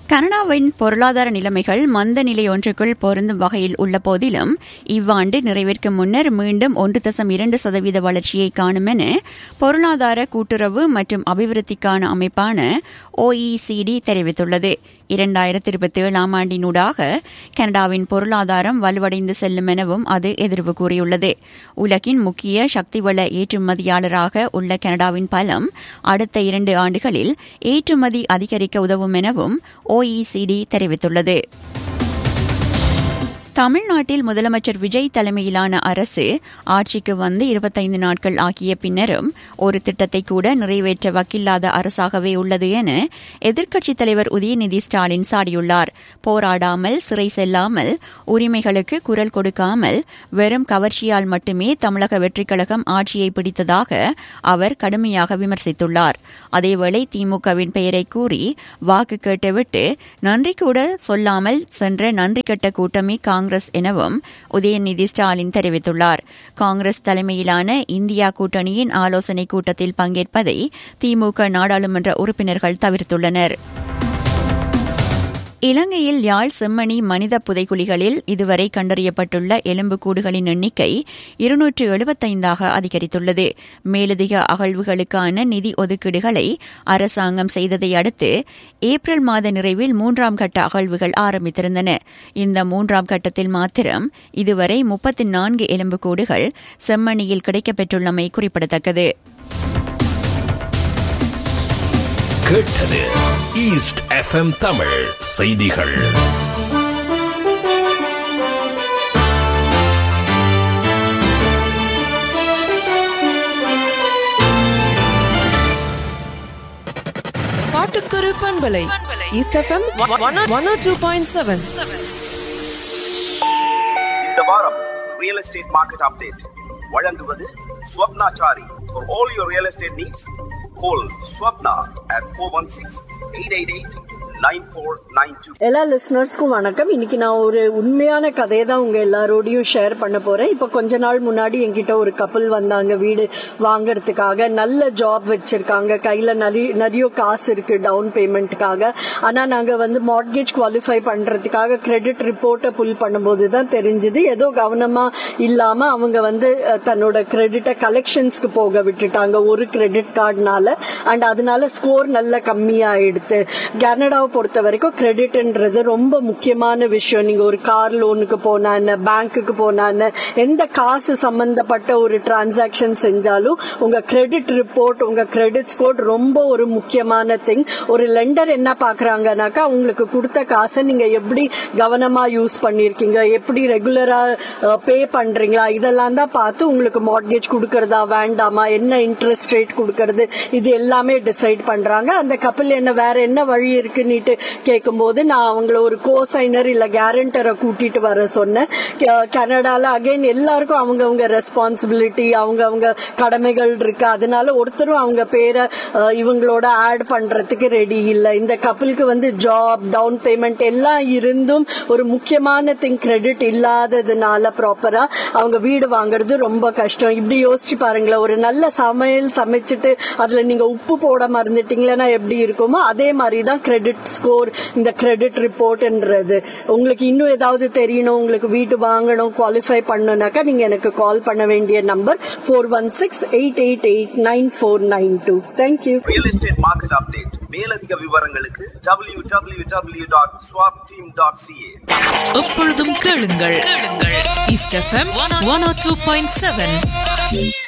கனடாவின் பொருளாதார நிலைமைகள் மந்த நிலை ஒன்றுக்குள் பொருந்தும் வகையில் உள்ள போதிலும் இவ்வாண்டு நிறைவேற்கும் முன்னர் மீண்டும் ஒன்று தசம் இரண்டு சதவீத வளர்ச்சியை காணும் என பொருளாதார கூட்டுறவு மற்றும் அபிவிருத்திக்கான அமைப்பான ஓஇசிடி தெரிவித்துள்ளது இரண்டாயிரத்தி இருபத்தி ஏழாம் ஆண்டினூடாக கனடாவின் பொருளாதாரம் வலுவடைந்து செல்லும் எனவும் அது எதிர்வு கூறியுள்ளது உலகின் முக்கிய சக்திவள ஏற்றுமதியாளராக உள்ள கனடாவின் பலம் அடுத்த இரண்டு ஆண்டுகளில் ஏற்றுமதி அதிகரிக்க உதவும் எனவும் ஓஇசிடி தெரிவித்துள்ளது தமிழ்நாட்டில் முதலமைச்சர் விஜய் தலைமையிலான அரசு ஆட்சிக்கு வந்து இருபத்தைந்து நாட்கள் ஆகிய பின்னரும் ஒரு திட்டத்தை கூட நிறைவேற்ற வக்கில்லாத அரசாகவே உள்ளது என எதிர்க்கட்சித் தலைவர் உதயநிதி ஸ்டாலின் சாடியுள்ளார் போராடாமல் சிறை செல்லாமல் உரிமைகளுக்கு குரல் கொடுக்காமல் வெறும் கவர்ச்சியால் மட்டுமே தமிழக வெற்றிக் கழகம் ஆட்சியை பிடித்ததாக அவர் கடுமையாக விமர்சித்துள்ளார் அதேவேளை திமுகவின் பெயரை கூறி வாக்கு கேட்டுவிட்டு நன்றி கூட சொல்லாமல் சென்ற நன்றி கட்ட கூட்டமே காங்கிரஸ் எனவும் உதயநிதி ஸ்டாலின் தெரிவித்துள்ளார் காங்கிரஸ் தலைமையிலான இந்தியா கூட்டணியின் ஆலோசனைக் கூட்டத்தில் பங்கேற்பதை திமுக நாடாளுமன்ற உறுப்பினர்கள் தவிர்த்துள்ளனர் இலங்கையில் யாழ் செம்மணி மனித புதைக்குழிகளில் இதுவரை கண்டறியப்பட்டுள்ள எலும்புக்கூடுகளின் எண்ணிக்கை இருநூற்று எழுபத்தைந்தாக அதிகரித்துள்ளது மேலதிக அகழ்வுகளுக்கான நிதி ஒதுக்கீடுகளை அரசாங்கம் செய்ததை அடுத்து ஏப்ரல் மாத நிறைவில் மூன்றாம் கட்ட அகழ்வுகள் ஆரம்பித்திருந்தன இந்த மூன்றாம் கட்டத்தில் மாத்திரம் இதுவரை முப்பத்தி நான்கு எலும்புக்கூடுகள் செம்மணியில் கிடைக்கப்பெற்றுள்ளமை குறிப்பிடத்தக்கது கேட்டது ஈஸ்ட் எஃப்எம் தமிழ் செய்திகள் பாட்டுக்குரு பண்பலை east FM one O two point seven இந்த வாரம் ரியல் எஸ்டேட் மார்க்கெட் அப்டேட் வழங்குவது Swapnachari for all your real estate needs call Swapna at four one six eight eight eight nine four nine two எல்லா லிசனர்ஸ்க்கும் வணக்கம் இன்னைக்கு நான் ஒரு உண்மையான கதையை தான் உங்க எல்லாரோடையும் ஷேர் பண்ண போறேன் இப்போ கொஞ்ச நாள் முன்னாடி என்கிட்ட ஒரு கப்பல் வந்தாங்க வீடு வாங்குறதுக்காக நல்ல ஜாப் வச்சிருக்காங்க கையில நிறைய நிறைய காசு இருக்கு டவுன் பேமெண்ட்டுக்காக ஆனா நாங்க வந்து மார்ட்கேஜ் குவாலிஃபை பண்றதுக்காக கிரெடிட் ரிப்போர்ட்டை புல் பண்ணும்போது தான் தெரிஞ்சது ஏதோ கவனமா இல்லாம அவங்க வந்து அஹ், தன்னோட கிரெடிட்டை கலெக்ஷன்ஸ்க்கு போக விட்டுட்டாங்க ஒரு கிரெடிட் கார்டுனால அண்ட் அதனால ஸ்கோர் நல்ல கம்மியாயிடுது கனடாவை பொறுத்த வரைக்கும் கிரெடிட்ன்றது ரொம்ப முக்கியமான விஷயம் நீங்க ஒரு கார் லோனுக்கு போனான்னு பேங்க்குக்கு போனான்னு எந்த காசு சம்பந்தப்பட்ட ஒரு டிரான்சாக்ஷன் செஞ்சாலும் உங்க கிரெடிட் ரிப்போர்ட் உங்க கிரெடிட் ஸ்கோர் ரொம்ப ஒரு முக்கியமான திங் ஒரு லெண்டர் என்ன பாக்குறாங்கனாக்கா உங்களுக்கு கொடுத்த காசை நீங்க எப்படி கவனமா யூஸ் பண்ணிருக்கீங்க எப்படி ரெகுலரா பே பண்றீங்களா இதெல்லாம் தான் பார்த்து உங்களுக்கு மார்ட்கேஜ் கொடுக்கறதா வேண்டாமா என்ன இன்ட்ரெஸ்ட் ரேட் கொடுக்கறது இது எல்லாமே டிசைட் பண்றாங்க அந்த கப்பல் என்ன வேற என்ன வழி இருக்குன்னுட்டு கேட்கும்போது நான் அவங்கள ஒரு கோசைனர் இல்ல கேரண்டரை கூட்டிட்டு வர சொன்னேன் கே- கனடால அகைன் எல்லாருக்கும் அவங்கவங்க ரெஸ்பான்சிபிலிட்டி அவங்கவங்க கடமைகள் இருக்கு அதனால ஒருத்தரும் அவங்க பேரை அஹ், இவங்களோட ஆட் பண்றதுக்கு ரெடி இல்ல இந்த கப்பலுக்கு வந்து ஜாப் டவுன் பேமெண்ட் எல்லாம் இருந்தும் ஒரு முக்கியமான திங் கிரெடிட் இல்லாததுனால ப்ராப்பரா அவங்க வீடு வாங்குறது ரொம்ப கஷ்டம் இப்படி யோசிச்சு பாருங்களேன் ஒரு நல்ல சமையல் சமைச்சிட்டு அதுல நீங்க உப்பு போட மறந்துட்டீங்களா எப்படி இருக்குமோ அதே மாதிரி தான் கிரெடிட் ஸ்கோர் இந்த கிரெடிட் ரிப்போர்ட்ன்றது உங்களுக்கு இன்னும் ஏதாவது தெரியணும் உங்களுக்கு வீட்டு வாங்கணும் குவாலிஃபை பண்ணணும்னாக்கா நீங்க எனக்கு கால் பண்ண வேண்டிய number four one six eight eight eight nine four nine two thank you real estate market update மேலதிக விவரங்களுக்கு W W W dot swap team dot CA எப்பொழுதும் கேளுங்கள் கேளுங்கள் east FM one O two point seven